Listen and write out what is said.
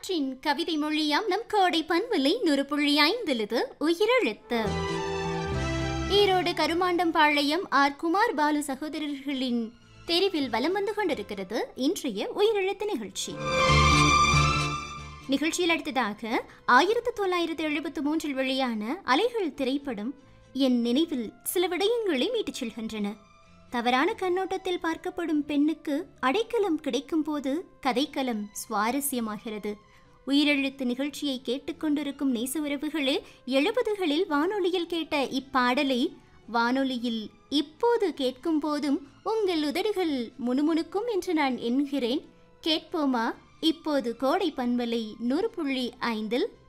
காற்றின் கவிதை மொழியாம் நம் கோடை பண்பலை நூறு புள்ளி ஐந்திலது உயிரெழுத்து ஈரோடு கருமாண்டம் பாளையம் ஆர் குமார் பாலு சகோதரர்களின் தெரிவில் வலம் வந்து கொண்டிருக்கிறது இன்றைய உயிரெழுத்து நிகழ்ச்சி நிகழ்ச்சியில் அடுத்ததாக ஆயிரத்தி தொள்ளாயிரத்தி எழுபத்தி மூன்றில் வெளியான அலைகள் திரைப்படம் என் நினைவில் சில விடயங்களை மீட்டுச் செல்கின்றன தவறான கண்ணோட்டத்தில் பார்க்கப்படும் பெண்ணுக்கு அடைக்கலம் கிடைக்கும் போது கதைக்களம் சுவாரஸ்யமாகிறது உயிரெழுத்து நிகழ்ச்சியை கேட்டுக்கொண்டிருக்கும் நேச உறவுகளே எழுபதுகளில் வானொலியில் கேட்ட இப்பாடலை வானொலியில் இப்போது கேட்கும் போதும் உங்கள் உதடுகள் முணுமுணுக்கும் என்று நான் எண்கிறேன் கேட்போமா இப்போது கோடை பண்பலை நூறு புள்ளி ஐந்தில்